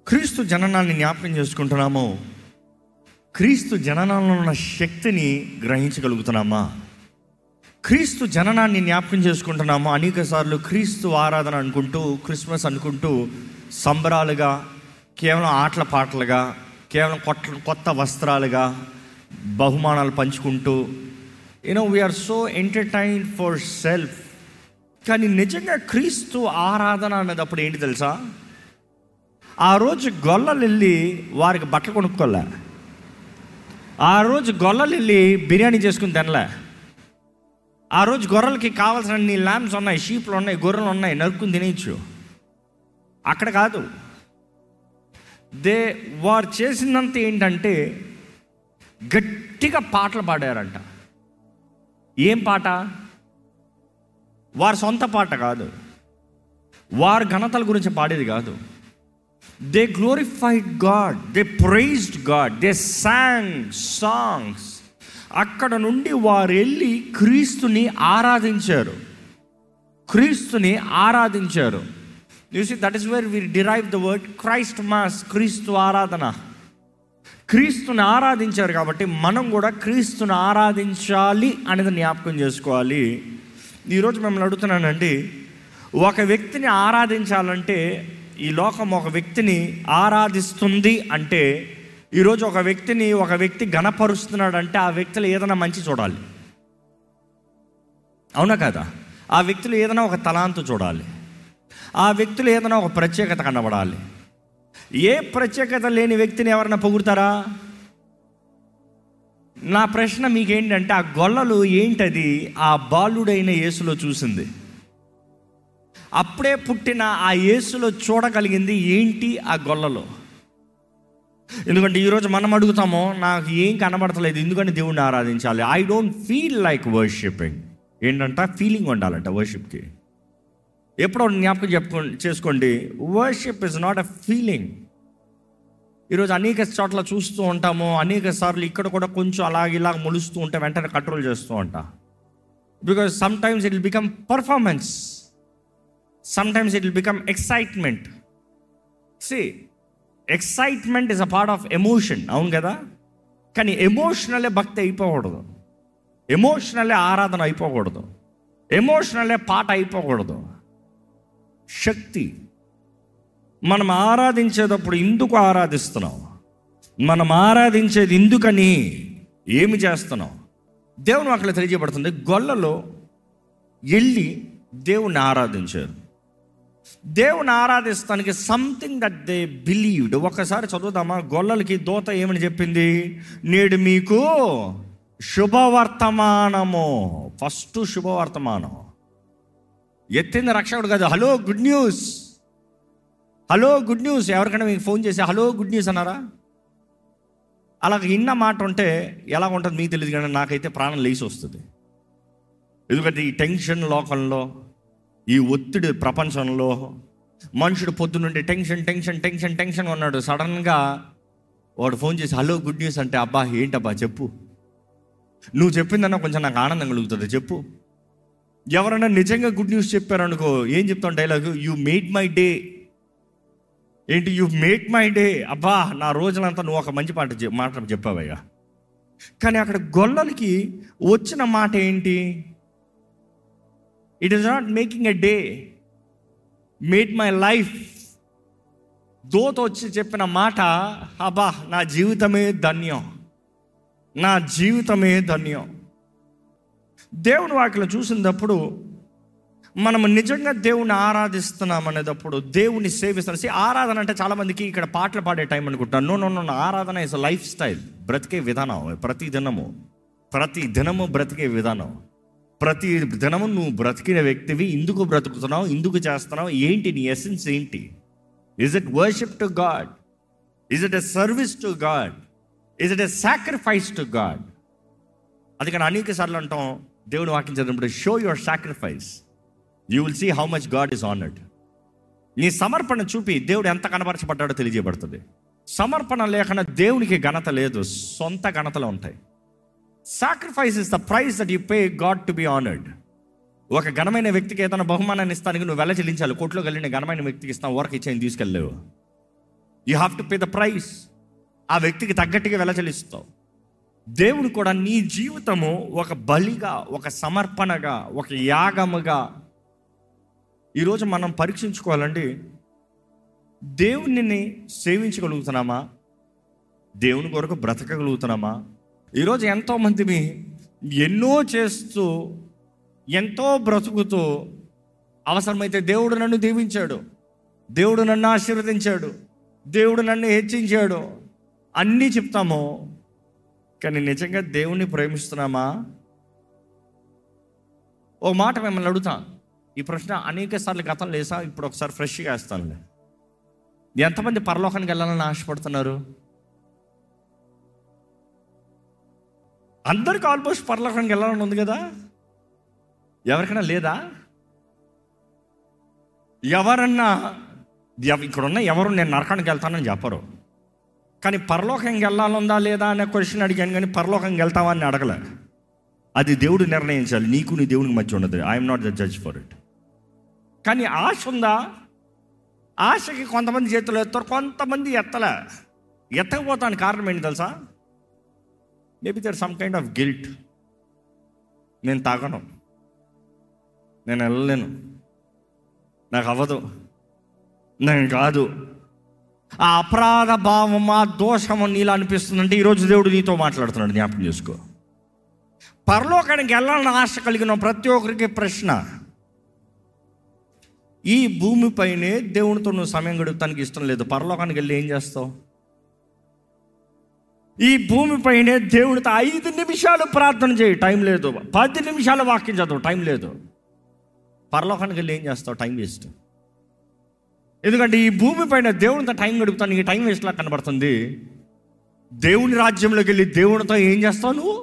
క్రీస్తు జననాన్ని జ్ఞాపకం చేసుకుంటున్నామో క్రీస్తు జననంలో ఉన్న శక్తిని గ్రహించగలుగుతున్నామా క్రీస్తు జననాన్ని జ్ఞాపకం చేసుకుంటున్నాము అనేక సార్లు క్రీస్తు ఆరాధన అనుకుంటూ క్రిస్మస్ అనుకుంటూ సంబరాలుగా కేవలం ఆటల పాటలుగా కేవలం కొత్త కొత్త వస్త్రాలుగా బహుమానాలు పంచుకుంటూ you know we are so entertained for self కానీ నిజంగా క్రీస్తు ఆరాధన అన్నదప్పుడు ఏంటి తెలుసా ఆ రోజు గొల్లలు వెళ్ళి వారికి బట్టలు కొనుక్కోలే ఆ రోజు గొల్లలు వెళ్ళి బిర్యానీ చేసుకుని తినలే ఆ రోజు గొర్రెలకి కావాల్సిన నీ ల్యాంప్స్ ఉన్నాయి షీప్లు ఉన్నాయి గొర్రెలు ఉన్నాయి నరుక్కుని తినేయచ్చు అక్కడ కాదు దే వారు చేసినంత ఏంటంటే గట్టిగా పాటలు పాడారంట ఏం పాట వారి సొంత పాట కాదు వారి ఘనతల గురించి పాడేది కాదు they glorified God they praised God they sang songs అక్కడ నుండి వారు వెళ్ళి క్రీస్తుని ఆరాధించారు క్రీస్తుని ఆరాధించారు you see that is where we derive the word Christ mass క్రీస్తు ఆరాధన క్రీస్తుని ఆరాధించారు కాబట్టి మనం కూడా క్రీస్తుని ఆరాధించాలి అనేది జ్ఞాపకం చేసుకోవాలి ఈరోజు మిమ్మల్ని అడుగుతున్నానండి ఒక వ్యక్తిని ఆరాధించాలంటే ఈ లోకం ఒక వ్యక్తిని ఆరాధిస్తుంది అంటే ఈరోజు ఒక వ్యక్తిని ఒక వ్యక్తి గణపరుస్తున్నాడు అంటే ఆ వ్యక్తిలో ఏదైనా మంచి చూడాలి అవునా కదా ఆ వ్యక్తిలో ఏదైనా ఒక తలాంతు చూడాలి ఆ వ్యక్తిలో ఏదైనా ఒక ప్రత్యేకత కనబడాలి ఏ ప్రత్యేకత లేని వ్యక్తిని ఎవరైనా పొగుడతారా నా ప్రశ్న మీకేంటంటే ఆ గొల్లలు ఏంటది ఆ బాలుడైన యేసులో చూసింది అప్పుడే పుట్టిన ఆ యేసులో చూడగలిగింది ఏంటి ఆ గొల్లలో ఎందుకంటే ఈరోజు మనం అడుగుతామో నాకు ఏం కనబడతలేదు ఎందుకంటే దేవుణ్ణి ఆరాధించాలి I don't feel like worshipping ఏంటంట ఫీలింగ్ ఉండాలంట వర్షిప్కి ఎప్పుడో జ్ఞాపకం చెప్పుకో చేసుకోండి worship is not a feeling ఈరోజు అనేక చోట్ల చూస్తూ ఉంటాము అనేక సార్లు ఇక్కడ కూడా కొంచెం అలాగ ఇలాగ మొలుస్తూ ఉంటే వెంటనే కంట్రోల్ చేస్తూ ఉంటా because sometimes it will become performance sometimes it will become excitement see excitement is a part of emotion అవును కదా కానీ ఎమోషనలే భక్తి అయిపోకూడదు ఎమోషనలే ఆరాధన అయిపోకూడదు ఎమోషనలే పాట అయిపోకూడదు శక్తి మనం ఆరాధించేటప్పుడు ఎందుకు ఆరాధిస్తున్నాం మనం ఆరాధించేది ఎందుకని ఏమి చేస్తున్నాం దేవుని అక్కడ తెలియజేయబడుతుంది గొల్లలో వెళ్ళి దేవుణ్ణి ఆరాధించారు దేవుని ఆరాధిస్తానికి సంథింగ్ దట్ దే బిలీవ్డ్ ఒకసారి చదువుదామా గొల్లలకి దోత ఏమని చెప్పింది నేడు మీకు శుభవర్తమానము ఫస్ట్ శుభవర్తమానం ఎత్తింది రక్షకుడు కాదు hello good news hello good news ఎవరికైనా మీకు ఫోన్ చేసి హలో గుడ్ న్యూస్ అన్నారా అలా ఇన్న మాట ఉంటే ఎలా ఉంటుంది మీకు తెలియదు కానీ నాకైతే ప్రాణం లేచి వస్తుంది ఎందుకంటే ఈ టెన్షన్ లోకంలో ఈ ఒత్తిడి ప్రపంచంలో మనుషుడు పొద్దునుండి టెన్షన్ టెన్షన్ టెన్షన్ టెన్షన్ ఉన్నాడు సడన్గా వాడు ఫోన్ చేసి హలో గుడ్ న్యూస్ అంటే అబ్బా ఏంటబ్బా చెప్పు నువ్వు చెప్పిందన్నా కొంచెం నాకు ఆనందం కలుగుతుంది చెప్పు ఎవరైనా నిజంగా గుడ్ న్యూస్ చెప్పారనుకో ఏం చెప్తాం dialogue you made my day ఏంటి యూ మేడ్ మై డే అబ్బా నా రోజులంతా నువ్వు ఒక మంచి పాట చె- మాట చెప్పావయ్యా కానీ అక్కడ గొల్లలకి వచ్చిన మాట ఏంటి it is not making a day made my life దోత వచ్చి చెప్పిన మాట అబ్బా నా జీవితమే ధన్యం నా జీవితమే ధన్యం దేవుని వాటిలో చూసినప్పుడు మనం నిజంగా దేవుని ఆరాధిస్తున్నాం అనేటప్పుడు దేవుని సేవిస్తున్నాం See, ఆరాధన అంటే చాలా మందికి ఇక్కడ పాటలు పాడే టైం అనుకుంటాను నో నో నో ఆరాధన ఇస్ లైఫ్ స్టైల్ బ్రతికే విధానం ప్రతి దినము ప్రతి దినము బ్రతికే విధానం ప్రతి దినము నువ్వు బ్రతికిన వ్యక్తివి ఎందుకు బ్రతుకుతున్నావు ఎందుకు చేస్తున్నావు ఏంటి నీ ఎసెన్స్ ఏంటి is it worship to God is it a service to God is it a sacrifice to God అది కానీ అనేక సార్లు అంటాం దేవుని వాక్యం చదివినప్పుడు show your sacrifice you will see how much God is honoured నీ సమర్పణ చూపి దేవుడు ఎంత కనపరచబడ్డాడో తెలియజేయబడుతుంది సమర్పణ లేకుండా దేవునికి ఘనత లేదు సొంత ఘనతలు ఉంటాయి sacrifice is the price that you pay God to be honoured ఒక ఘనమైన వ్యక్తికి ఏదైనా బహుమానాన్ని ఇస్తానికి నువ్వు వెల చెల్లించాలి కోట్లో వెళ్ళిన ఘనమైన వ్యక్తికి ఇస్తావు ఊరకు ఇచ్చేయని తీసుకెళ్ళలేవు you have to pay the price ఆ వ్యక్తికి తగ్గట్టుగా వెల చెల్లిస్తావు దేవుడు కూడా నీ జీవితము ఒక బలిగా ఒక సమర్పణగా ఒక యాగముగా ఈరోజు మనం పరీక్షించుకోవాలండి దేవునిని సేవించగలుగుతున్నామా దేవుని కొరకు బ్రతకగలుగుతున్నామా ఈరోజు ఎంతోమంది ఎన్నో చేస్తూ ఎంతో బ్రతుకుతూ అవసరమైతే దేవుడు నన్ను దీవించాడు దేవుడు నన్ను ఆశీర్వదించాడు దేవుడు నన్ను హెచ్చించాడు అన్నీ చెప్తాము కానీ నిజంగా దేవుణ్ణి ప్రేమిస్తున్నామా ఓ మాట మిమ్మల్ని అడుగుతా ఈ ప్రశ్న అనేక సార్లు గతం లేసా ఇప్పుడు ఒకసారి ఫ్రెష్గా వేస్తానులే ఎంతమంది పరలోకానికి వెళ్ళాలని ఆశపడుతున్నారు అందరికి ఆల్మోస్ట్ పరలోకానికి వెళ్ళాలని ఉంది కదా ఎవరికైనా లేదా ఎవరన్నా ఎవ- ఇక్కడున్న ఎవరు నేను నరకానికి వెళ్తానని చెప్పరు కానీ పరలోకంకి వెళ్ళాలందా లేదా అనే క్వశ్చన్ అడిగాను కానీ పరలోకంకి వెళ్తావా అని అడగలే అది దేవుడు నిర్ణయించాలి నీకు నీ దేవునికి మధ్య ఉన్నది I'm not the judge for it కానీ ఆశ ఉందా ఆశకి కొంతమంది చేతులు ఎత్తారు కొంతమంది ఎత్తలే ఎత్తకపోతానికి కారణం ఏంటి తెలుసా maybe there some kind of guilt నేను తాగను నేను వెళ్ళలేను నాకు అవ్వదు నేను కాదు ఆ అపరాధ భావం ఆ దోషము నీలా అనిపిస్తుందంటే ఈరోజు దేవుడు నీతో మాట్లాడుతున్నాడు జ్ఞాపకం చేసుకో పరలోకానికి వెళ్ళాలని ఆశ కలిగిన ప్రతి ఒక్కరికి ప్రశ్న ఈ భూమిపైనే దేవునితో నువ్వు సమయం గడుపుతానికి ఇష్టం లేదు పరలోకానికి వెళ్ళి ఏం చేస్తావు ఈ భూమిపైనే దేవునితో ఐదు నిమిషాలు ప్రార్థన చేయి టైం లేదు పది నిమిషాలు వాక్యం చదువు టైం లేదు పరలోకానికి వెళ్ళి ఏం చేస్తావు టైం వేస్ట్ ఎందుకంటే ఈ భూమిపైన దేవునితో టైం గడుపుతాను ఈ టైం వేస్ట్లా కనబడుతుంది దేవుని రాజ్యంలోకి వెళ్ళి దేవునితో ఏం చేస్తావు నువ్వు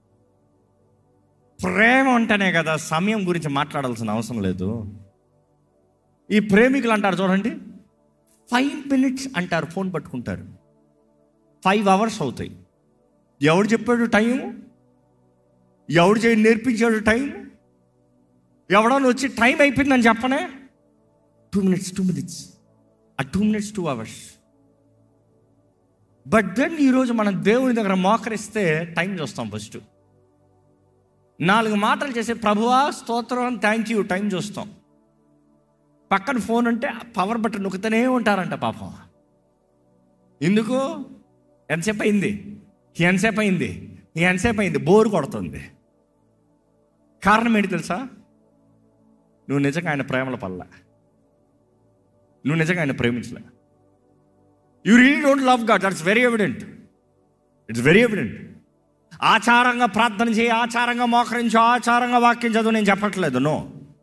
ప్రేమ అంటేనే కదా సమయం గురించి మాట్లాడాల్సిన అవసరం లేదు ఈ ప్రేమికులు అంటారు చూడండి ఫైవ్ మినిట్స్ అంటారు ఫోన్ పట్టుకుంటారు ఫైవ్ అవర్స్ అవుతాయి ఎవడు చెప్పాడు టైం ఎవడు చేయి నేర్పించాడు టైం ఎవడన్నా వచ్చి టైం అయిపోయిందని చెప్పనే టూ మినిట్స్ టూ మినిట్స్ ఆ two minutes two hours but then ఈరోజు మనం దేవుని దగ్గర మోకరిస్తే టైం చూస్తాం ఫస్ట్ నాలుగు మాటలు చేసే ప్రభువా స్తోత్రం థ్యాంక్ యూ టైం చూస్తాం పక్కన ఫోన్ అంటే పవర్ బటన్ నొక్కుతూనే ఉంటారంట పాపం ఎందుకు ఎంతసేపు అయింది ఎంతసేపు అయింది ఎంతసేపు అయింది బోరు కొడుతుంది కారణం ఏంటి తెలుసా నువ్వు నిజంగా ఆయన ప్రేమల పల్ల నువ్వు నిజంగా ఆయన ప్రేమించలే you really don't love God that's very evident it's very evident ఆచారంగా ప్రార్థన చేయి ఆచారంగా మోకరించు ఆచారంగా వాక్యం చదువు నేను చెప్పట్లేదు నో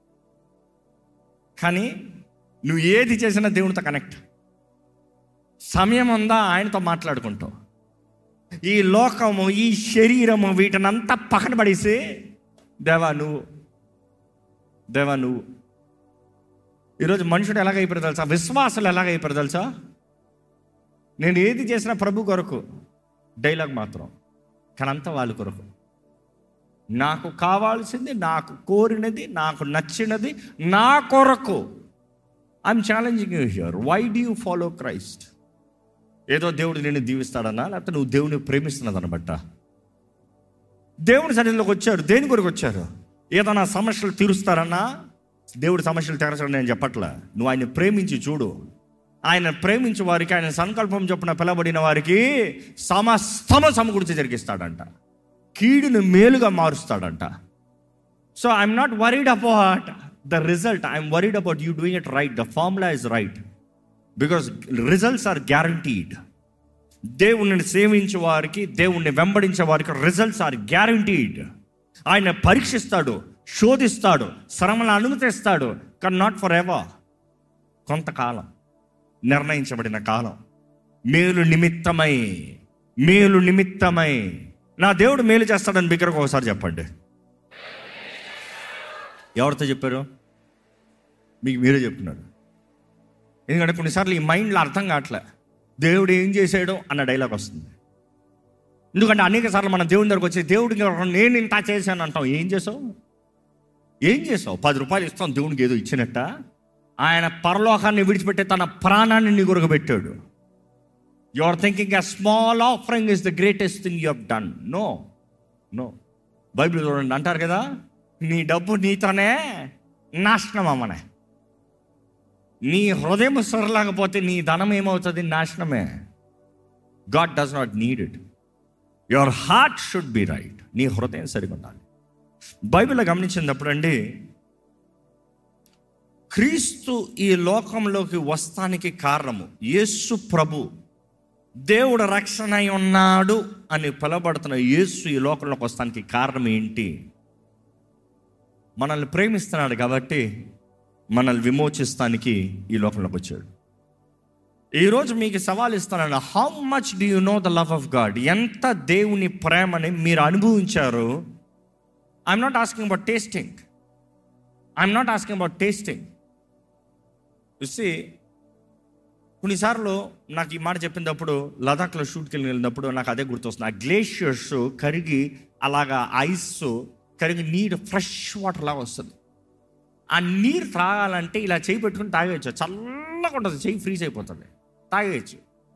కానీ నువ్వు ఏది చేసినా దేవునితో కనెక్ట్ సమయం ఉందా ఆయనతో మాట్లాడుకుంటావు ఈ లోకము ఈ శరీరము వీటినంతా పక్కన పడేసి దేవా నువ్వు దేవా నువ్వు ఈరోజు మనుషుడు ఎలాగ అయిపోయారు తెలుసా విశ్వాసాలు ఎలాగ అయిపోయారు తెలుసా నేను ఏది చేసినా ప్రభు కొరకు డైలాగ్ మాత్రం కానీ అంతా వాళ్ళ కొరకు నాకు కావాల్సింది నాకు కోరినది నాకు నచ్చినది నా కొరకు I'm challenging you here why do you follow Christ ఏదో దేవుడు నిన్ను దీవిస్తాడన్నా లేకపోతే నువ్వు దేవుని ప్రేమిస్తున్నదన్న బట్ట దేవుని సన్నిధిలోకి వచ్చారు దేని కొరకు వచ్చారు ఏదైనా సమస్యలు తీరుస్తారన్నా దేవుడి సమస్యలు తీర్చడం నేను చెప్పట్లే నువ్వు ఆయన ప్రేమించి చూడు ఆయన ప్రేమించి వారికి ఆయన సంకల్పం చొప్పున పిలబడిన వారికి సమస్తమ సమకూర్చి జరిగిస్తాడంట కీడును మేలుగా మారుస్తాడంట so I'm not worried about the result I'm worried about you doing it right the formula is right because results are guaranteed దేవుణ్ణి సేవించే వారికి దేవుణ్ణి వెంబడించే వారికి రిజల్ట్స్ ఆర్ గ్యారంటీడ్ ఆయన పరీక్షిస్తాడు శోధిస్తాడు శ్రమను అనుమతిస్తాడు కానీ నాట్ ఫర్ ఎవర్ కొంతకాలం నిర్ణయించబడిన కాలం మేలు నిమిత్తమై మేలు నిమిత్తమై నా దేవుడు మేలు చేస్తాడని బిగ్గరకు ఒకసారి చెప్పండి ఎవరితో చెప్పారు మీకు మీరే చెప్తున్నారు ఎందుకంటే కొన్నిసార్లు ఈ మైండ్లో అర్థం కావట్లే దేవుడు ఏం చేశాడు అన్న డైలాగ్ వస్తుంది ఎందుకంటే అనేక సార్లు మన దేవుని దగ్గరకు వచ్చి దేవుడికి నేను ఇంత చేశాను అంటాం ఏం చేసావు ఏం చేసావు పది రూపాయలు ఇస్తాం దేవునికి ఏదో ఇచ్చినట్ట ఆయన పరలోకాన్ని విడిచిపెట్టి తన ప్రాణాన్ని నీ కొరకు పెట్టాడు you are thinking a small offering is the greatest thing you have done no no Bible చూడండి అంటారు కదా నీ డబ్బు నీతోనే నాశనం అమ్మనే నీ హృదయం సరలేకపోతే నీ ధనం ఏమవుతుంది నాశనమే God does not need it your heart should be right నీ హృదయం సరిగా ఉండాలి బైబిల్లో గమనించినప్పుడు అండి క్రీస్తు ఈ లోకంలోకి వస్తానికి కారణము యేసు ప్రభు దేవుడు రక్షణ అయి ఉన్నాడు అని పిలవబడుతున్న యేసు ఈ లోకంలోకి వస్తానికి కారణం ఏంటి మనల్ని ప్రేమిస్తున్నాడు కాబట్టి మనల్ని విమోచిస్తానికి ఈ లోకంలోకి వచ్చాడు ఈరోజు మీకు సవాల్ ఇస్తాను how much do you know the love of God ఎంత దేవుని ప్రేమని మీరు అనుభవించారు I'm not asking about tasting I'm not asking about tasting చూసి కొన్నిసార్లు నాకు ఈ మాట చెప్పినప్పుడు లదాఖ్లో షూట్కి వెళ్ళినప్పుడు నాకు అదే గుర్తొస్తుంది ఆ గ్లేషియర్స్ కరిగి అలాగా ఐస్ కరిగి నీరు ఫ్రెష్ వాటర్ లాగా వస్తుంది ఆ నీరు తాగాలంటే ఇలా చేయి పెట్టుకుని తాగేయచ్చు చల్లగా ఉంటుంది చెయ్యి ఫ్రీజ్ అయిపోతుంది తాగేయచ్చు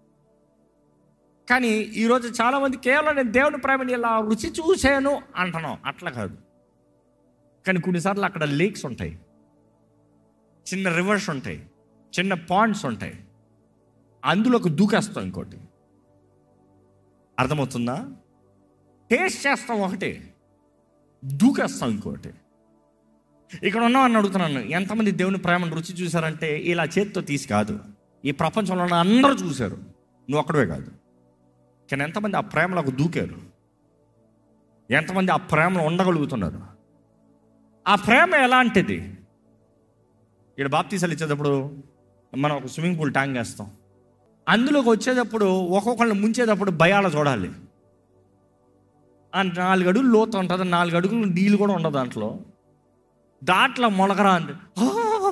కానీ ఈరోజు చాలామంది కేవలం నేను దేవుని ప్రేమని ఇలా రుచి చూశాను అంటున్నాం అట్లా కాదు కానీ కొన్నిసార్లు అక్కడ లేక్స్ ఉంటాయి చిన్న రివర్స్ ఉంటాయి చిన్న పాండ్స్ ఉంటాయి అందులోకి దూకేస్తాం ఇంకోటి అర్థమవుతుందా టేస్ట్ చేస్తాం ఒకటి దూకేస్తాం ఇంకోటి ఇక్కడ ఉన్నామని అడుగుతున్నాను ఎంతమంది దేవుని ప్రేమను రుచి చూశారంటే ఇలా చేతితో తీసి కాదు ఈ ప్రపంచంలో ఉన్న అందరూ చూశారు నువ్వు ఒక్కడే కాదు కానీ ఎంతమంది ఆ ప్రేమలకు దూకారు ఎంతమంది ఆ ప్రేమలో ఉండగలుగుతున్నారు ఆ ప్రేమ ఎలాంటిది ఇక్కడ బాప్తీసాలు ఇచ్చేటప్పుడు మనం ఒక స్విమ్మింగ్ పూల్ ట్యాంక్ వేస్తాం అందులోకి వచ్చేటప్పుడు ఒక్కొక్కరిని ముంచేటప్పుడు భయాలు చూడాలి ఆ నాలుగు అడుగులు లోతు ఉంటుంది నాలుగు అడుగులు నీళ్ళు కూడా ఉండదు దాంట్లో దాంట్లో మొలకరా అంటే "ఆ,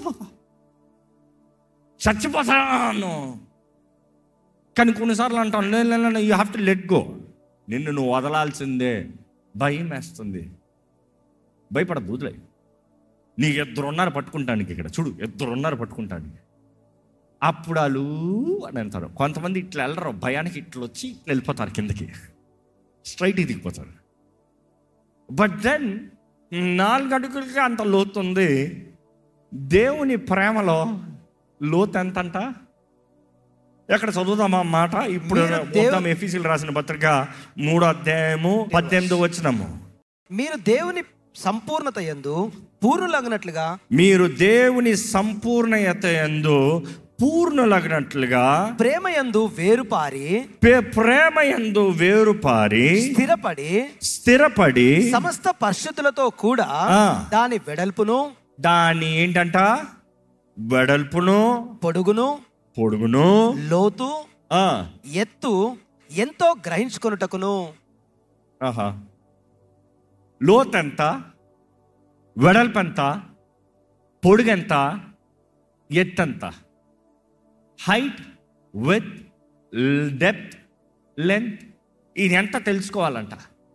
చచ్చిపోతాను కానీ కొన్నిసార్లు అంటాం లేదు you have to let go నిన్ను నువ్వు వదలాల్సిందే భయం వేస్తుంది భయపడద్దు వదిలే నీకు ఇద్దరు ఉన్నారు పట్టుకుంటానికి ఇక్కడ చూడు ఇద్దరు ఉన్నారు పట్టుకుంటానికి అప్పుడు అలు అని అంటారు కొంతమంది ఇట్లా వెళ్ళరు భయానికి ఇట్లా వచ్చి ఇట్లా వెళ్ళిపోతారు కిందకి స్ట్రైట్ దిగిపోతారు బట్ దెన్ నాలుగు అడుగులకి అంత లోతు ఉంది దేవుని ప్రేమలో లోతు ఎంత అంట ఎక్కడ చదువుదామా ఆ మాట ఇప్పుడు మీరు దేవు- మొత్తం ఎఫీసీలు రాసిన పత్రిక మూడో అధ్యాయము పద్దెనిమిది వచ్చినము మీరు దేవుని సంపూర్ణత యందు పూర్ణులగినట్లుగా మీరు దేవుని సంపూర్ణయత ఎందు పూర్ణులగినట్లుగా ప్రేమ యందు వేరుపారి పే- ప్రేమ ఎందు వేరుపారి స్థిరపడి స్థిరపడి సమస్త పరిశుద్ధులతో కూడా ఆ. దాని వెడల్పును దాని ఏంటంట వెడల్పును పొడుగును పొడుగును లోతు ఆ, ఎత్తు ఎంతో గ్రహించుకొనుటకును ఆహా లోతెంత వెడల్పెంత పొడుగెంత ఎత్తెంత హైట్ విత్ డెప్త్ లెంత్ ఇది ఎంత తెలుసుకోవాలంట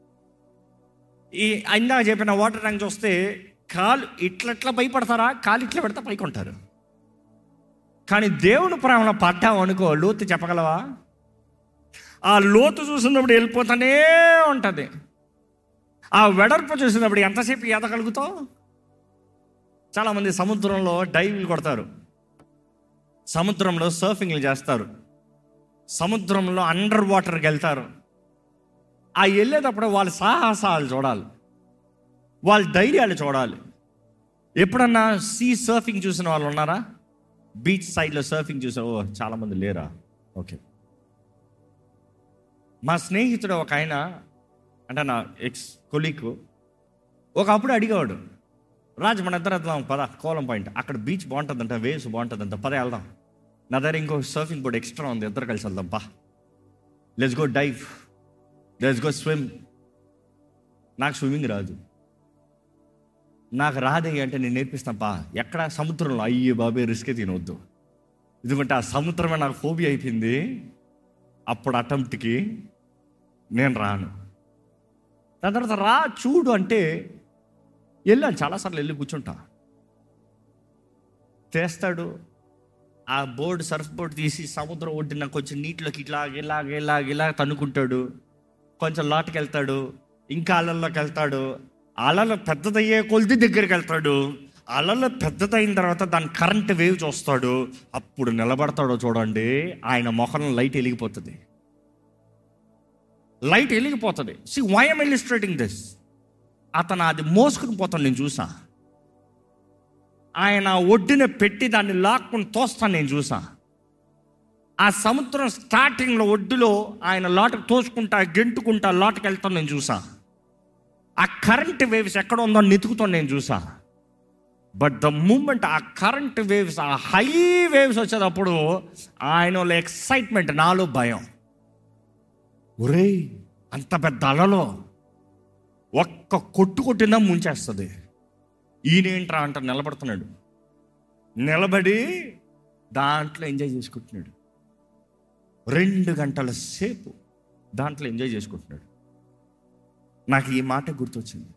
ఈ ఇందాక చెప్పిన వాటర్ ట్యాంక్ చూస్తే కాలు ఇట్లట్లా భయపడతారా కాలు ఇట్లా పెడితే పైకి ఉంటారు కానీ దేవుని ప్రేమలో పడ్డావు అనుకో లోతు చెప్పగలవా ఆ లోతు చూసినప్పుడు వెళ్ళిపోతానే ఉంటుంది ఆ వెడల్పు చూసినప్పుడు ఎంతసేపు ఎదగలుగుతావు చాలామంది సముద్రంలో డైవ్లు కొడతారు సముద్రంలో సర్ఫింగ్లు చేస్తారు సముద్రంలో అండర్ వాటర్కి వెళ్తారు ఆ వెళ్ళేటప్పుడు వాళ్ళ సాహసాలు చూడాలి వాళ్ళ ధైర్యాలు చూడాలి ఎప్పుడన్నా సీ సర్ఫింగ్ చూసిన వాళ్ళు ఉన్నారా బీచ్ సైడ్లో సర్ఫింగ్ చూసిన ఓ చాలామంది లేరా ఓకే మా స్నేహితుడు ఒక ఆయన అంటే నా ఎక్స్ కొలీకు ఒకప్పుడు అడిగేవాడు రాజు మన ఇద్దరు వెళ్దాం పద కోలం పాయింట్ అక్కడ బీచ్ బాగుంటుందంట వేవ్స్ బాగుంటుందంట పద వెళ్దాం నా దగ్గర ఇంకో సర్ఫింగ్ బోర్డ్ ఎక్స్ట్రా ఉంది ఇద్దరు కలిసి వెళ్దాం పా let's go dive let's go swim నాకు స్విమ్మింగ్ రాదు నాకు రాదే అంటే నేను నేర్పిస్తాను పా ఎక్కడ సముద్రంలో అయ్యే బాబే రిస్కే తినవద్దు ఎందుకంటే ఆ సముద్రమే నాకు ఫోబియా అయిపోయింది అప్పుడు అటెంప్ట్కి నేను రాను దాని తర్వాత రా చూడు అంటే వెళ్ళాను చాలాసార్లు వెళ్ళి కూర్చుంటా చేస్తాడు ఆ బోర్డు సర్ఫ్ బోర్డు తీసి సముద్రం ఒడ్డున కొంచెం నీటిలోకి ఇలాగ ఇలాగ ఇలాగ ఇలా తన్నుకుంటాడు కొంచెం లోటుకి వెళ్తాడు ఇంకా అలల్లోకి వెళ్తాడు అలలు పెద్దదయ్యే కొలిది దగ్గరికి వెళ్తాడు అలలు పెద్దదైన తర్వాత దాని కరెంట్ వేవ్ చూస్తాడు అప్పుడు నిలబడతాడో చూడండి ఆయన మొఖంలో లైట్ వెలిగిపోతుంది లైట్ వెలిగిపోతుంది సి వైఎమ్ ఇలిస్ట్రేటింగ్ దిస్ అతను అది మోసుకుని పోతాను నేను చూసా ఆయన ఒడ్డున పెట్టి దాన్ని లాక్కుని తోస్తాను నేను చూసా ఆ సముద్రం స్టార్టింగ్లో ఒడ్డులో ఆయన లోటకు తోసుకుంటా గెంటుకుంటా లోటకి వెళ్తాను నేను చూసా ఆ కరెంట్ వేవ్స్ ఎక్కడ ఉందో నెతుకుతాను నేను చూసా బట్ ద మూమెంట్ ఆ కరెంట్ వేవ్స్ ఆ హై వేవ్స్ వచ్చేటప్పుడు ఆయన ఎక్సైట్మెంట్ నాలో భయం ఒరేయ్ అంత పెద్ద అలలో ఒక్క కొట్టు కొట్టినా ముంచేస్తుంది ఈయనేంట్రా అంట నిలబడుతున్నాడు నిలబడి దాంట్లో ఎంజాయ్ చేసుకుంటున్నాడు రెండు గంటల సేపు దాంట్లో ఎంజాయ్ చేసుకుంటున్నాడు నాకు ఈ మాట గుర్తొచ్చింది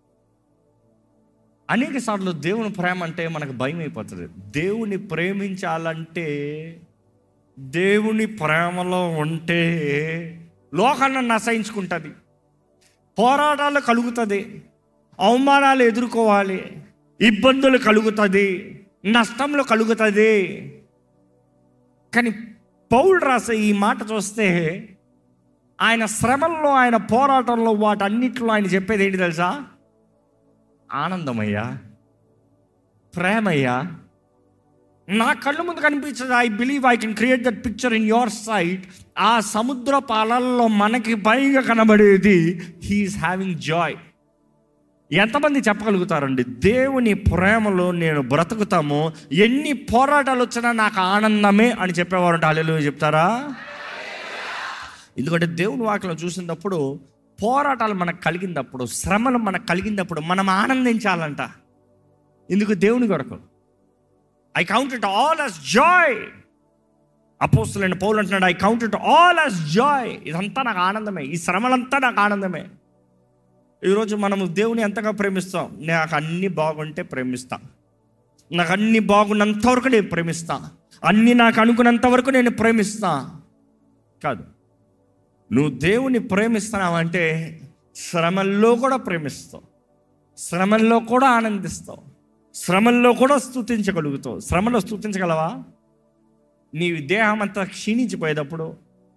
అనేక సార్లు దేవుని ప్రేమ అంటే మనకు భయం అయిపోతుంది దేవుని ప్రేమించాలంటే దేవుని ప్రేమలో ఉంటే లోకాన్ని నశయించుకుంటుంది పోరాటాలు కలుగుతుంది అవమానాలు ఎదుర్కోవాలి ఇబ్బందులు కలుగుతుంది నష్టంలో కలుగుతుంది కానీ పౌలు రాసే ఈ మాట చూస్తే ఆయన శ్రమల్లో ఆయన పోరాటంలో వాటన్నిటిలో ఆయన చెప్పేది ఏంటి తెలుసా ఆనందమయ్యా ప్రేమయ్యా నా కళ్ళు ముందు కనిపించదు I believe I can create that picture in your sight ఆ సముద్ర పాలల్లో మనకి పైగా కనబడేది హీఈస్ హ్యావింగ్ జాయ్ ఎంతమంది చెప్పగలుగుతారండి దేవుని ప్రేమలో నేను బ్రతుకుతాము ఎన్ని పోరాటాలు వచ్చినా నాకు ఆనందమే అని చెప్పేవారు అల్లెలు చెప్తారా ఎందుకంటే దేవుని వాక్యం చూసినప్పుడు పోరాటాలు మనకు కలిగినప్పుడు శ్రమలు మనకు కలిగినప్పుడు మనం ఆనందించాలంట ఎందుకు దేవుని కొరకు I count it all as joy అపోస్తులైన పౌలు అంటున్నాడు I count it all as joy ఇదంతా నాకు ఆనందమే ఈ శ్రమలంతా నాకు ఆనందమే ఈరోజు మనము దేవుని ఎంతగా ప్రేమిస్తాం నాకు అన్ని బాగుంటే ప్రేమిస్తా నాకు అన్ని బాగున్నంత వరకు నేను ప్రేమిస్తా అన్ని నాకు అనుకున్నంత వరకు నేను ప్రేమిస్తా కాదు నువ్వు దేవుని ప్రేమిస్తున్నావంటే శ్రమల్లో కూడా ప్రేమిస్తావు శ్రమల్లో కూడా ఆనందిస్తావు శ్రమల్లో కూడా స్థుతించగలుగుతావు శ్రమలో స్థుతించగలవా నీ దేహం అంతా క్షీణించిపోయేటప్పుడు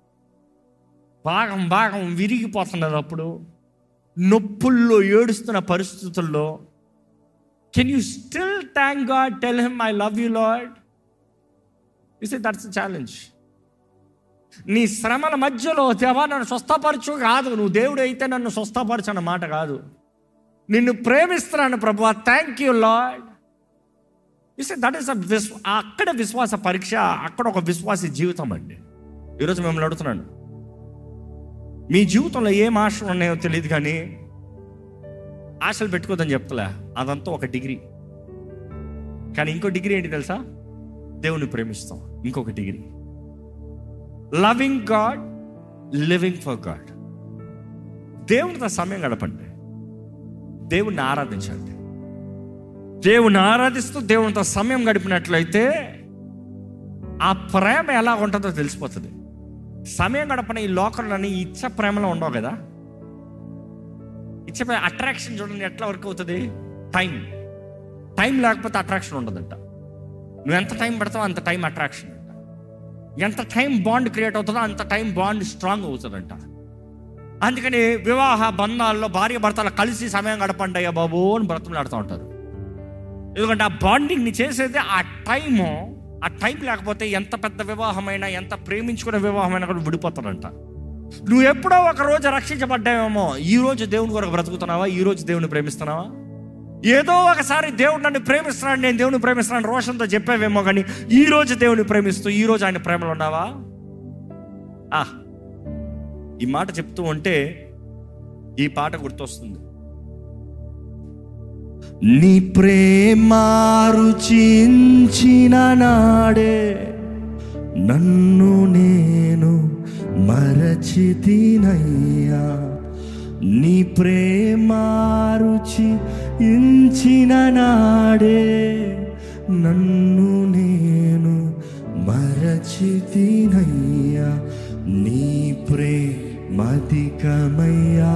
భాగం భాగం విరిగిపోతున్నప్పుడు నొప్పుల్లో ఏడుస్తున్న పరిస్థితుల్లో can you still thank God tell him I love you Lord is it that's challenge నీ శ్రమల మధ్యలో దేవా నన్ను స్వస్థపరచు కాదు నువ్వు దేవుడు అయితే నన్ను స్వస్థపరచు అన్న మాట కాదు నిన్ను ప్రేమిస్తున్నాను ప్రభు thank you Lord is that is విశ్వ అక్కడ విశ్వాస పరీక్ష అక్కడ ఒక విశ్వాస జీవితం అండి ఈరోజు మిమ్మల్ని అడుగుతున్నాను మీ జీవితంలో ఏం ఆశలు ఉన్నాయో తెలియదు కానీ ఆశలు పెట్టుకోదని చెప్తలే అదంతా ఒక డిగ్రీ కానీ ఇంకో డిగ్రీ ఏంటి తెలుసా దేవుని ప్రేమిస్తాం ఇంకొక degree loving God living for God దేవునితో సమయం గడపండి దేవుణ్ణి ఆరాధించండి దేవుని ఆరాధిస్తూ దేవునితో సమయం గడిపినట్లయితే ఆ ప్రేమ ఎలా ఉంటుందో తెలిసిపోతుంది సమయం గడపన ఈ లోకంలోని ఇచ్చ ప్రేమలో ఉండవు కదా ఇచ్చ అట్రాక్షన్ చూడండి ఎట్లా వర్క్ అవుతుంది టైం టైం లేకపోతే అట్రాక్షన్ ఉండదంట నువ్వు ఎంత టైం పెడతావు అంత టైం అట్రాక్షన్ అంట ఎంత టైం బాండ్ క్రియేట్ అవుతుందో అంత టైం బాండ్ స్ట్రాంగ్ అవుతుందంట అందుకని వివాహ బంధాల్లో భార్య భర్తలు కలిసి సమయం గడపండి అయ్యా బాబు అని బ్రతములాడుతూ ఉంటారు ఎందుకంటే ఆ బాండింగ్ని చేసేది ఆ టైము ఆ టైం లేకపోతే ఎంత పెద్ద వివాహమైనా ఎంత ప్రేమించుకునే వివాహమైనా కూడా విడిపోతాడంట నువ్వు ఎప్పుడో ఒక రోజు రక్షించబడ్డావేమో ఈ రోజు దేవుని కొరకు బ్రతుకుతున్నావా ఈ రోజు దేవుని ప్రేమిస్తున్నావా ఏదో ఒకసారి దేవుడు నన్ను ప్రేమిస్తున్నాడు నేను దేవుని ప్రేమిస్తున్నాను రోషంతో చెప్పావేమో కానీ ఈ రోజు దేవుని ప్రేమిస్తూ ఈ రోజు ఆయన ప్రేమలో ఉన్నావా ఆ ఈ మాట చెప్తూ ఉంటే ఈ పాట గుర్తొస్తుంది నీ ప్రేమ రుచించిన నాడే నన్ను నేను మరచితినయ్యా నీ ప్రేమ రుచి ఇంచిన నాడే నన్ను నేను మరచితినయ్యా నీ ప్రేమధికమయ్యా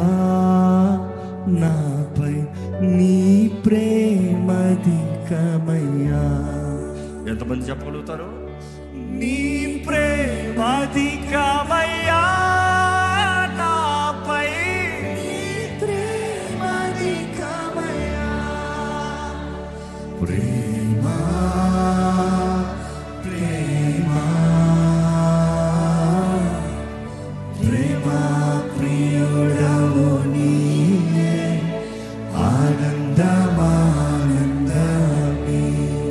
నాపై నీ ప్రేమధికమయ్యా ఎంతమంది చెప్పగలుగుతారు నీ ప్రేమధికమయ్యా నాపై నీ ప్రేమధికమయ్యా ప్రేమ ప్రేమ ప్రేమ ప్రియుడవు నీయే ఆనందమానందమే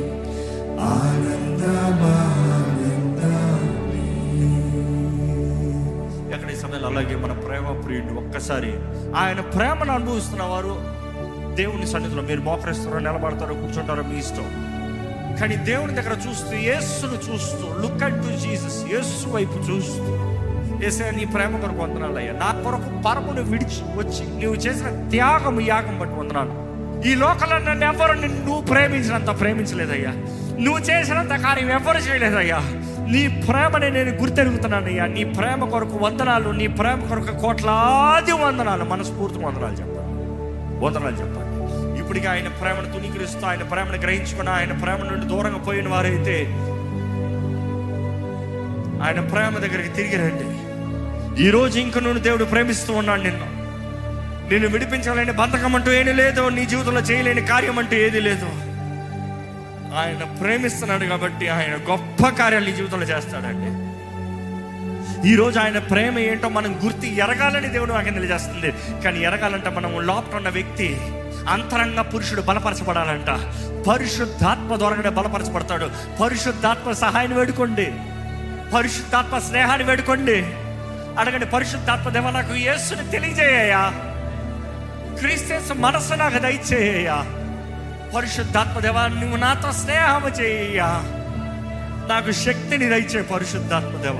ఆనందమానందమే ఎక్కడ ఈ సమయంలో అలాగే మన ప్రేమ ప్రియుడు ఒక్కసారి ఆయన ప్రేమను అనుభవిస్తున్న వారు దేవుని సన్నిధిలో మీరు మోకరిస్తారో నిలబడతారో కూర్చుంటారో మీ ఇష్టం కానీ దేవుని దగ్గర చూస్తూ యేసును చూస్తూ లుక్ అట్ టు జీసస్ యేసు వైపు చూస్తూ ఏసే నీ ప్రేమ కొరకు వందనాలయ్యా నా కొరకు పరమును విడిచి వచ్చి నువ్వు చేసిన త్యాగము యాగం బట్టి వందనాలు ఈ లోకంలో నన్ను ఎవరు నిన్ను నువ్వు ప్రేమించినంత ప్రేమించలేదయ్యా నువ్వు చేసినంత కార్యం ఎవరు చేయలేదయ్యా నీ ప్రేమని నేను గుర్తెరుగుతున్నానయ్యా నీ ప్రేమ కొరకు వందనాలు నీ ప్రేమ కొరకు కోట్లాది వందనాలు మనస్ఫూర్తి వందనాలు చెప్పాలి వందనాలు చెప్పండి ఇప్పటికి ఆయన ప్రేమను తునీకరిస్తూ ఆయన ప్రేమను గ్రహించుకున్న ఆయన ప్రేమ నుండి దూరంగా పోయిన వారైతే ఆయన ప్రేమ దగ్గరికి తిరిగి రండి ఈ రోజు ఇంక నుండి దేవుడు ప్రేమిస్తూ ఉన్నాడు నిన్ను నిన్ను విడిపించాలని బంధకం అంటూ ఏమీ లేదు నీ జీవితంలో చేయలేని కార్యం అంటూ ఏది లేదు ఆయన ప్రేమిస్తున్నాడు కాబట్టి ఆయన గొప్ప కార్యాలు నీ జీవితంలో చేస్తాడండి ఈ రోజు ఆయన ప్రేమ ఏంటో మనం గుర్తి ఎరగాలని దేవుడు నాకు తెలియజేస్తుంది కానీ ఎరగాలంటే మనం లోపల ఉన్న వ్యక్తి అంతరంగ పురుషుడు బలపరచబడాలంట పరిశుద్ధాత్మ ద్వారానే బలపరచబడతాడు పరిశుద్ధాత్మ సహాయాన్ని వేడుకోండి పరిశుద్ధాత్మ స్నేహాన్ని వేడుకోండి అడగండి పరిశుద్ధాత్మ దేవ నాకు యేసుని తెలియజేయ్యా క్రీస్తు మనసు నాకు దయచేయ్యా పరిశుద్ధాత్మ దేవ నువ్వు నాతో స్నేహము చేయ్యా నాకు శక్తిని దయచే పరిశుద్ధాత్మ దేవ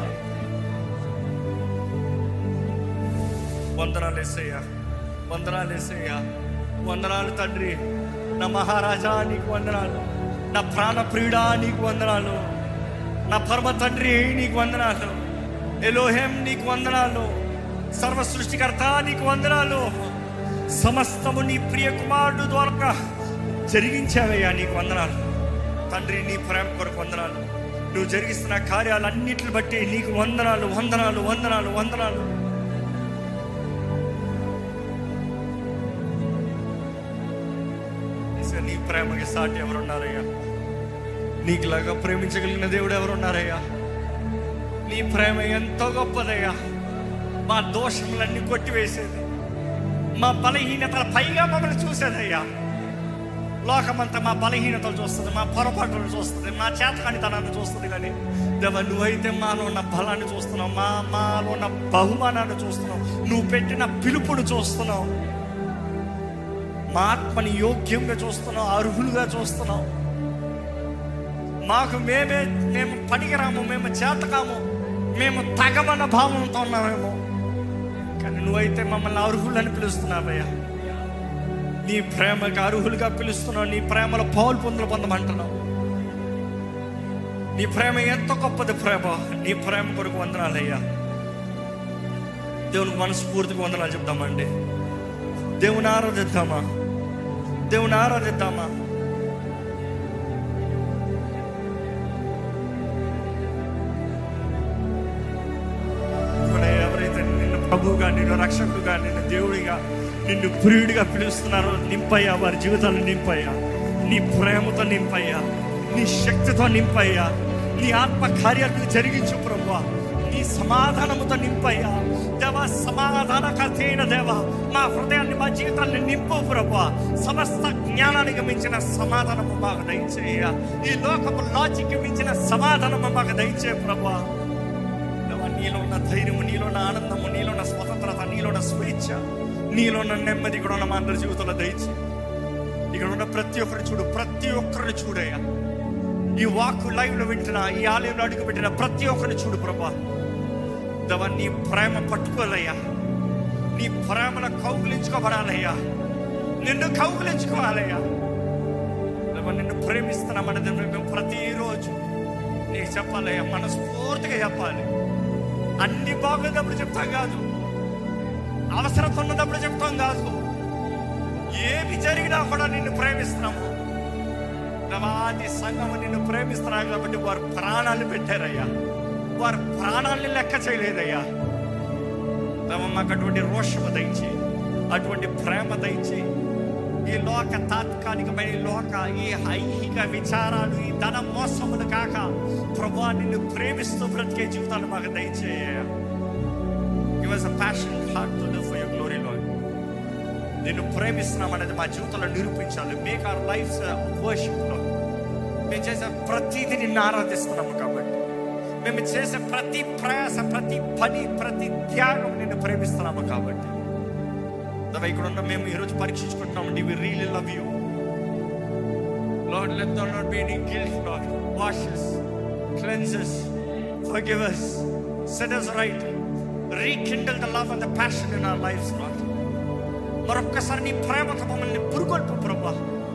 వందనాలు వేసయ్యా వందనాలు వేసయ్యా వందనాలు తండ్రి నా మహారాజా నీకు వందనాలు నా ప్రాణ ప్రియుడా నీకు వందనాలు నా పరమ తండ్రి నీకు వందనాలు ఎలోహెం నీకు వందనాలు సర్వ సృష్టికర్త నీకు వందనాలు సమస్తము నీ ప్రియ కుమారుడు ద్వారా జరిగించావయ్యా నీకు వందనాలు తండ్రి నీ ప్రేమ కొరకు వందనాలు నువ్వు జరిగిస్తున్న కార్యాలన్నిటిని బట్టి నీకు వందనాలు వందనాలు వందనాలు వందనాలు యేసయ్య, నీ ప్రేమకి సాటి ఎవరున్నారయ్యా నీకులాగా ప్రేమించగలిగిన దేవుడు ఎవరున్నారయ్యా నీ ప్రేమ ఎంతో గొప్పదయ్యా మా దోషములన్నీ కొట్టివేసేది మా బలహీనతల పైగా మమ్మల్ని చూసేదయ్యా లోకమంతా మా బలహీనతలు చూస్తుంది మా పొరపాటులు చూస్తుంది మా చేతకానితనాన్ని చూస్తుంది కానీ దేవ నువ్వైతే మాలో ఉన్న బలాన్ని చూస్తున్నావు మా మాలో ఉన్న బహుమానాన్ని చూస్తున్నావు నువ్వు పెట్టిన పిలుపును చూస్తున్నావు మా ఆత్మని యోగ్యంగా చూస్తున్నావు అర్హులుగా చూస్తున్నావు మాకు మేమే మేము పనికిరాము మేము చేతకాము మేము తగమన్న భావంతో ఉన్నామేమో కానీ నువ్వైతే మమ్మల్ని అర్హులని పిలుస్తున్నావయ్యా నీ ప్రేమకు అర్హులుగా పిలుస్తున్నావు నీ ప్రేమలో పౌలు పొందులు పొందమంటున్నావు నీ ప్రేమ ఎంత గొప్పది ప్రేమ నీ ప్రేమ కొరకు వందనాలయ్యా దేవునికి మనస్ఫూర్తిగా వందనాలు చెప్దామండి దేవుని ఆరాధిద్దామా దేవుని ఆరాధిద్దామా కూడా ఎవరైతే నిన్ను ప్రభువుగా నిన్ను రక్షకుడుగా నిన్ను దేవుడిగా నిన్ను ప్రియుడిగా పిలుస్తున్నారో నింపయ్యా వారి జీవితాలు నింపయ్యా నీ ప్రేమతో నింపయ్యా నీ శక్తితో నింపయ్యా నీ ఆత్మ కార్యాలను జరిగించు ప్రభు నీ సమాధానముతో నింపయ్యా దేవ సమాధానకర్త అయిన దేవ మా హృదయాన్ని మా జీవితాన్ని నింపు ప్రభు సమస్త జ్ఞానానికి మించిన సమాధానము మాకు దయచేయ ఈ లోకపు లాజిక్ మించిన సమాధానము మాకు దయచే ప్రభు దేవా, నీలో ఉన్న ధైర్యము నీలో ఉన్న ఆనందము నీలో ఉన్న స్వతంత్రత నీలో ఉన్న స్వేచ్ఛ నీలో ఉన్న నెమ్మది కూడా ఉన్న మా అందరి జీవితంలో దయచి ఇక్కడ ఉన్న ప్రతి ఒక్కరిని చూడు ప్రతి ఒక్కరిని చూడయ్యా ఈ వాక్ లైవ్ లో వింటున్న ఈ ఆలయంలో అడుగు పెట్టిన ప్రతి ఒక్కరిని చూడు ప్రభా దేవా నీ ప్రేమ పట్టుకోవాలయ్యా నీ ప్రేమను కౌగులించుకోబడాలయ్యా నిన్ను కౌగులించుకోవాలయ్యా దేవా, నిన్ను ప్రేమిస్తున్నామన్నది మేము ప్రతిరోజు నీకు చెప్పాలయ్యా మనస్ఫూర్తిగా చెప్పాలి అన్ని బాగున్నప్పుడు చెప్తాం కాదు అవసరం ఉన్నప్పుడు చెప్తాం కాదు ఏమి జరిగినా కూడా నిన్ను ప్రేమిస్తున్నాము ప్రవాది సంఘం నిన్ను ప్రేమిస్తున్నారు కాబట్టి వారు ప్రాణాలు పెట్టారయ్యా వారు ప్రాణాలని లెక్క చేయలేదయ్యా దేవా, మాకు అటువంటి రోషము దయచి అటువంటి ప్రేమ దయచి ఈ లోక తాత్కాలికమైన ఈ లోక ఈ ఐహిక విచారాలు ఈ ధన మోసములు కాక ప్రభా నిన్ను ప్రేమిస్తూ బ్రతికే జీవితాలు మాకు దయచేయ give us a passion heart to live for your glory Lord నిన్ను ప్రేమిస్తున్నాం అనేది మా జీవితంలో నిరూపించాలి మేక్ అవర్ లైఫ్ వర్షిప్ లో మేము చేసే ప్రతిదీ నిన్ను ఆరాధిస్తున్నాము కాబట్టి మేము చేసే ప్రతి ప్రయాస ప్రతి పని ప్రతి త్యాగం నిన్ను ప్రేమిస్తున్నాము కాబట్టి దాని ఇక్కడ ఉన్న మేము ఈరోజు పరీక్షించుకుంటున్నాం we really love you Lord let not be any guilt Lord wash us cleanse us forgive us set us right rekindle the love and the passion in our lives lord మరొక్కసారి నీ ప్రేమతో మమ్మల్ని పురుగొల్పు ప్రభా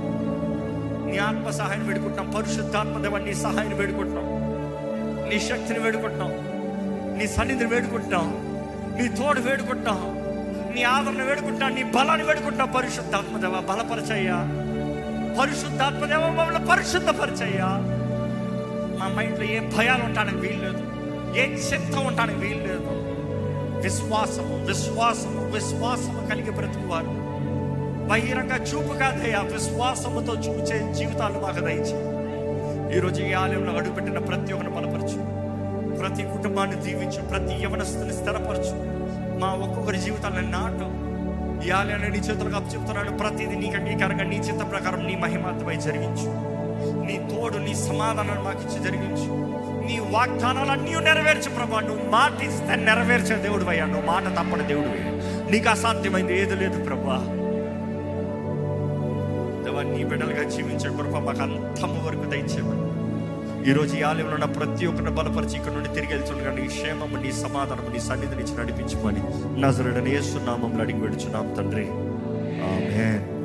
నీ ఆత్మ సహాయం వేడుకుంటున్నాం పరిశుద్ధాత్మ దేవ నీ సహాయం వేడుకుంటున్నాం నీ శక్తిని వేడుకుంటున్నాం నీ సన్నిధిని వేడుకుంటున్నాం నీ తోడు వేడుకుంటున్నాం నీ ఆదరణ వేడుకుంటున్నాం నీ బలాన్ని వేడుకుంటున్నాం పరిశుద్ధాత్మ దేవ బలపరచయ్యా పరిశుద్ధాత్మ దేవ మమ్మల్ని పరిశుద్ధపరచయ్యా మా మైండ్లో ఏ భయాలు ఉండడానికి వీలు లేదు ఏ చిత్తం ఉండడానికి వీలు లేదు విశ్వాసము విశ్వాసము విశ్వాసము కలిగి బ్రతుకువారు బహిరంగ చూపు కాదయ్యా విశ్వాసముతో చూచే జీవితాలు మాకు దయచి ఈరోజు ఈ ఆలయంలో అడుగుపెట్టిన ప్రతి ఒక్కరిని బలపరచు ప్రతి కుటుంబాన్ని దీవించు ప్రతి యవనస్తుని స్థిరపరచు మా ఒక్కొక్కరి జీవితాలను నాటు ఈ ఆలయాన్ని నీ చేతులకు అప్పచెప్తున్నాను ప్రతిదీ నీకు అంగీకారంగా నీ చిత్త ప్రకారం నీ మహిమాత్మై జరిగించు నీ తోడు నీ సమాధానాన్ని మాకు ఇచ్చి జరిగించు నీ వాగ్దానాలన్నీ నెరవేర్చు ప్రభా నువ్వు మాట ఇస్తే నెరవేర్చే దేవుడు అయ్యా నువ్వు మాట తప్పని దేవుడు నీకు అసాధ్యమైంది ఏది లేదు ప్రభా దేవా నీ బిడ్డలుగా జీవించే కృప మాకు అంతము వరకు దయచేయమని ఈరోజు ఈ ఆలయంలో ఉన్న ప్రతి ఒక్కరిని బలపరిచి ఇక్కడ నుండి తిరిగి వెళ్తుండగా నీ క్షేమము నీ సమాధానము నీ సన్నిధిని ఇచ్చి నడిపించుకొని నజరుడని ఏస్తున్నామని అడిగి పెడుచున్నాం తండ్రి ఆమెన్